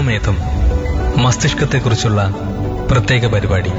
മനോമേധം മസ്തിഷ്കത്തെക്കുറിച്ചുള്ള പ്രത്യേക പരിപാടി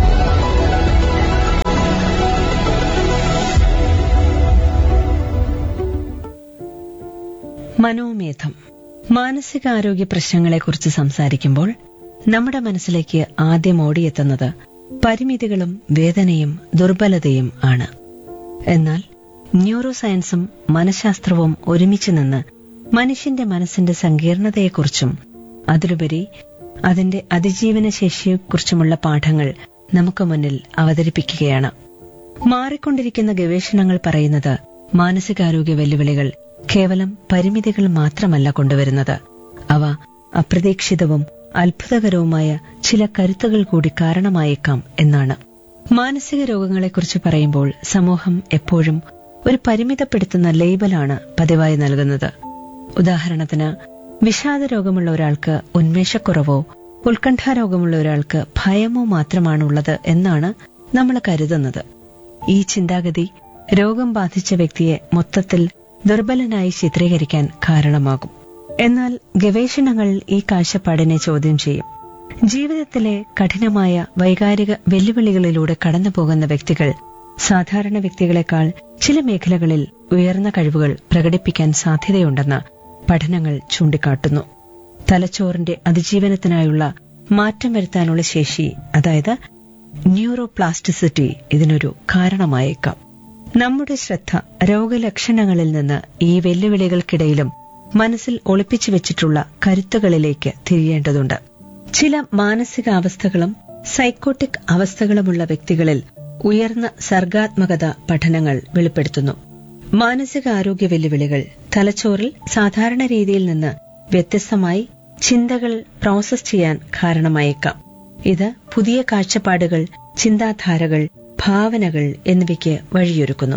മനോമേധം മാനസികാരോഗ്യ പ്രശ്നങ്ങളെക്കുറിച്ച് സംസാരിക്കുമ്പോൾ നമ്മുടെ മനസ്സിലേക്ക് ആദ്യം ഓടിയെത്തുന്നത് പരിമിതികളും വേദനയും ദുർബലതയും ആണ് എന്നാൽ ന്യൂറോ സയൻസും മനഃശാസ്ത്രവും ഒരുമിച്ച് നിന്ന് മനുഷ്യന്റെ മനസ്സിന്റെ സങ്കീർണതയെക്കുറിച്ചും അതിലുപരി അതിന്റെ അതിജീവന ശേഷിയെക്കുറിച്ചുമുള്ള പാഠങ്ങൾ നമുക്ക് മുന്നിൽ അവതരിപ്പിക്കുകയാണ് മാറിക്കൊണ്ടിരിക്കുന്ന ഗവേഷണങ്ങൾ പറയുന്നത് മാനസികാരോഗ്യ വെല്ലുവിളികൾ കേവലം പരിമിതികൾ മാത്രമല്ല കൊണ്ടുവരുന്നത് അവ അപ്രതീക്ഷിതവും അത്ഭുതകരവുമായ ചില കരുത്തുകൾ കൂടി കാരണമായേക്കാം എന്നാണ് മാനസിക രോഗങ്ങളെക്കുറിച്ച് പറയുമ്പോൾ സമൂഹം എപ്പോഴും ഒരു പരിമിതപ്പെടുത്തുന്ന ലേബലാണ് പതിവായി നൽകുന്നത് ഉദാഹരണത്തിന് വിഷാദ രോഗമുള്ള ഒരാൾക്ക് ഉന്മേഷക്കുറവോ ഉത്കണ്ഠാരോഗമുള്ള ഒരാൾക്ക് ഭയമോ മാത്രമാണുള്ളത് എന്നാണ് നമ്മൾ കരുതുന്നത് ഈ ചിന്താഗതി രോഗം ബാധിച്ച വ്യക്തിയെ മൊത്തത്തിൽ ദുർബലനായി ചിത്രീകരിക്കാൻ കാരണമാകും എന്നാൽ ഗവേഷണങ്ങൾ ഈ കാഴ്ചപ്പാടിനെ ചോദ്യം ചെയ്യും ജീവിതത്തിലെ കഠിനമായ വൈകാരിക വെല്ലുവിളികളിലൂടെ കടന്നുപോകുന്ന വ്യക്തികൾ സാധാരണ വ്യക്തികളെക്കാൾ ചില മേഖലകളിൽ ഉയർന്ന കഴിവുകൾ പ്രകടിപ്പിക്കാൻ സാധ്യതയുണ്ടെന്ന് പഠനങ്ങൾ ചൂണ്ടിക്കാട്ടുന്നു തലച്ചോറിന്റെ അതിജീവനത്തിനായുള്ള മാറ്റം വരുത്താനുള്ള ശേഷി അതായത് ന്യൂറോപ്ലാസ്റ്റിസിറ്റി ഇതിനൊരു കാരണമായേക്കാം നമ്മുടെ ശ്രദ്ധ രോഗലക്ഷണങ്ങളിൽ നിന്ന് ഈ വെല്ലുവിളികൾക്കിടയിലും മനസ്സിൽ ഒളിപ്പിച്ചു വെച്ചിട്ടുള്ള കരുത്തുകളിലേക്ക് തിരിയേണ്ടതുണ്ട് ചില മാനസികാവസ്ഥകളും സൈക്കോട്ടിക് അവസ്ഥകളുമുള്ള വ്യക്തികളിൽ ഉയർന്ന സർഗാത്മകത പഠനങ്ങൾ വെളിപ്പെടുത്തുന്നു മാനസികാരോഗ്യ വെല്ലുവിളികൾ തലച്ചോറിൽ സാധാരണ രീതിയിൽ നിന്ന് വ്യത്യസ്തമായി ചിന്തകൾ പ്രോസസ് ചെയ്യാൻ കാരണമായേക്കാം ഇത് പുതിയ കാഴ്ചപ്പാടുകൾ ചിന്താധാരകൾ ഭാവനകൾ എന്നിവയ്ക്ക് വഴിയൊരുക്കുന്നു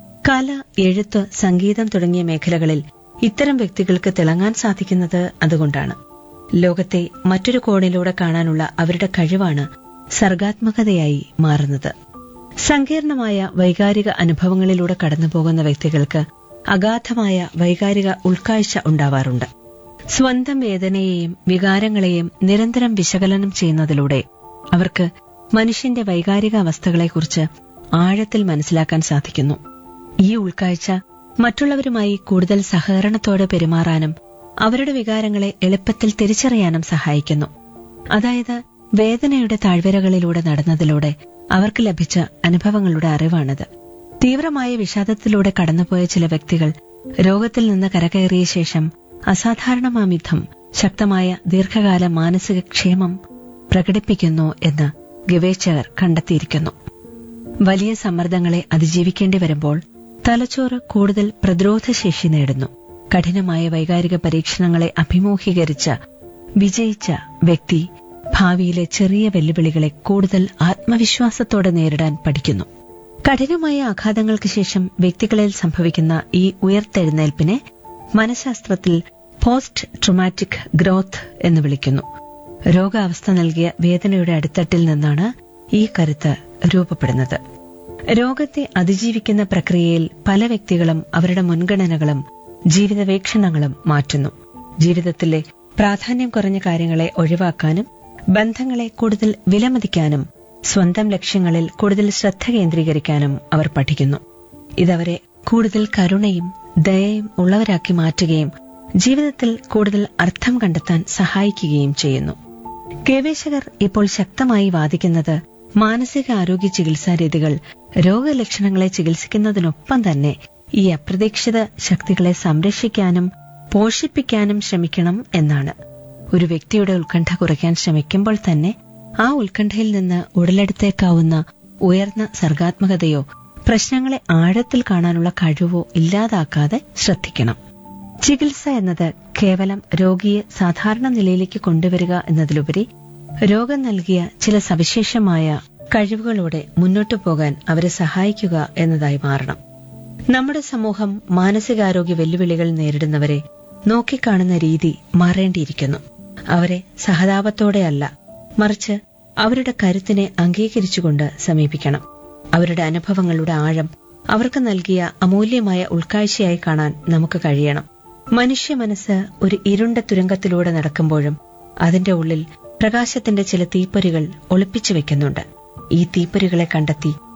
കല എഴുത്ത് സംഗീതം തുടങ്ങിയ മേഖലകളിൽ ഇത്തരം വ്യക്തികൾക്ക് തിളങ്ങാൻ സാധിക്കുന്നത് അതുകൊണ്ടാണ് ലോകത്തെ മറ്റൊരു കോണിലൂടെ കാണാനുള്ള അവരുടെ കഴിവാണ് സർഗാത്മകതയായി മാറുന്നത് സങ്കീർണമായ വൈകാരിക അനുഭവങ്ങളിലൂടെ കടന്നുപോകുന്ന വ്യക്തികൾക്ക് അഗാധമായ വൈകാരിക ഉൾക്കാഴ്ച ഉണ്ടാവാറുണ്ട് സ്വന്തം വേദനയെയും വികാരങ്ങളെയും നിരന്തരം വിശകലനം ചെയ്യുന്നതിലൂടെ അവർക്ക് മനുഷ്യന്റെ വൈകാരിക അവസ്ഥകളെക്കുറിച്ച് ആഴത്തിൽ മനസ്സിലാക്കാൻ സാധിക്കുന്നു ഈ ഉൾക്കാഴ്ച മറ്റുള്ളവരുമായി കൂടുതൽ സഹകരണത്തോടെ പെരുമാറാനും അവരുടെ വികാരങ്ങളെ എളുപ്പത്തിൽ തിരിച്ചറിയാനും സഹായിക്കുന്നു അതായത് വേദനയുടെ താഴ്വരകളിലൂടെ നടന്നതിലൂടെ അവർക്ക് ലഭിച്ച അനുഭവങ്ങളുടെ അറിവാണിത് തീവ്രമായ വിഷാദത്തിലൂടെ കടന്നുപോയ ചില വ്യക്തികൾ രോഗത്തിൽ നിന്ന് കരകയറിയ ശേഷം അസാധാരണമാമിധം ശക്തമായ ദീർഘകാല മാനസിക ക്ഷേമം പ്രകടിപ്പിക്കുന്നു എന്ന് ഗവേഷകർ കണ്ടെത്തിയിരിക്കുന്നു വലിയ സമ്മർദ്ദങ്ങളെ അതിജീവിക്കേണ്ടി വരുമ്പോൾ തലച്ചോറ് കൂടുതൽ പ്രതിരോധശേഷി നേടുന്നു കഠിനമായ വൈകാരിക പരീക്ഷണങ്ങളെ അഭിമുഖീകരിച്ച വിജയിച്ച വ്യക്തി ഭാവിയിലെ ചെറിയ വെല്ലുവിളികളെ കൂടുതൽ ആത്മവിശ്വാസത്തോടെ നേരിടാൻ പഠിക്കുന്നു കഠിനമായ ആഘാതങ്ങൾക്ക് ശേഷം വ്യക്തികളിൽ സംഭവിക്കുന്ന ഈ ഉയർത്തെഴുന്നേൽപ്പിനെ മനഃശാസ്ത്രത്തിൽ പോസ്റ്റ് ട്രൊമാറ്റിക് ഗ്രോത്ത് എന്ന് വിളിക്കുന്നു രോഗാവസ്ഥ നൽകിയ വേദനയുടെ അടിത്തട്ടിൽ നിന്നാണ് ഈ കരുത്ത് രൂപപ്പെടുന്നത് രോഗത്തെ അതിജീവിക്കുന്ന പ്രക്രിയയിൽ പല വ്യക്തികളും അവരുടെ മുൻഗണനകളും ജീവിത വീക്ഷണങ്ങളും മാറ്റുന്നു ജീവിതത്തിലെ പ്രാധാന്യം കുറഞ്ഞ കാര്യങ്ങളെ ഒഴിവാക്കാനും ബന്ധങ്ങളെ കൂടുതൽ വിലമതിക്കാനും സ്വന്തം ലക്ഷ്യങ്ങളിൽ കൂടുതൽ ശ്രദ്ധ കേന്ദ്രീകരിക്കാനും അവർ പഠിക്കുന്നു ഇതവരെ കൂടുതൽ കരുണയും ദയയും ഉള്ളവരാക്കി മാറ്റുകയും ജീവിതത്തിൽ കൂടുതൽ അർത്ഥം കണ്ടെത്താൻ സഹായിക്കുകയും ചെയ്യുന്നു ഗവേഷകർ ഇപ്പോൾ ശക്തമായി വാദിക്കുന്നത് മാനസികാരോഗ്യ ചികിത്സാ രീതികൾ രോഗലക്ഷണങ്ങളെ ചികിത്സിക്കുന്നതിനൊപ്പം തന്നെ ഈ അപ്രതീക്ഷിത ശക്തികളെ സംരക്ഷിക്കാനും പോഷിപ്പിക്കാനും ശ്രമിക്കണം എന്നാണ് ഒരു വ്യക്തിയുടെ ഉത്കണ്ഠ കുറയ്ക്കാൻ ശ്രമിക്കുമ്പോൾ തന്നെ ആ ഉത്കണ്ഠയിൽ നിന്ന് ഉടലെടുത്തേക്കാവുന്ന ഉയർന്ന സർഗാത്മകതയോ പ്രശ്നങ്ങളെ ആഴത്തിൽ കാണാനുള്ള കഴിവോ ഇല്ലാതാക്കാതെ ശ്രദ്ധിക്കണം ചികിത്സ എന്നത് കേവലം രോഗിയെ സാധാരണ നിലയിലേക്ക് കൊണ്ടുവരിക എന്നതിലുപരി രോഗം നൽകിയ ചില സവിശേഷമായ കഴിവുകളോടെ മുന്നോട്ടു പോകാൻ അവരെ സഹായിക്കുക എന്നതായി മാറണം നമ്മുടെ സമൂഹം മാനസികാരോഗ്യ വെല്ലുവിളികൾ നേരിടുന്നവരെ നോക്കിക്കാണുന്ന രീതി മാറേണ്ടിയിരിക്കുന്നു അവരെ സഹതാപത്തോടെയല്ല മറിച്ച് അവരുടെ കരുത്തിനെ അംഗീകരിച്ചുകൊണ്ട് സമീപിക്കണം അവരുടെ അനുഭവങ്ങളുടെ ആഴം അവർക്ക് നൽകിയ അമൂല്യമായ ഉൾക്കാഴ്ചയായി കാണാൻ നമുക്ക് കഴിയണം മനുഷ്യ മനസ്സ് ഒരു ഇരുണ്ട തുരങ്കത്തിലൂടെ നടക്കുമ്പോഴും അതിന്റെ ഉള്ളിൽ പ്രകാശത്തിന്റെ ചില തീപ്പൊരികൾ ഒളിപ്പിച്ചു വെക്കുന്നുണ്ട് ഈ തീപ്പൊരികളെ കണ്ടെത്തി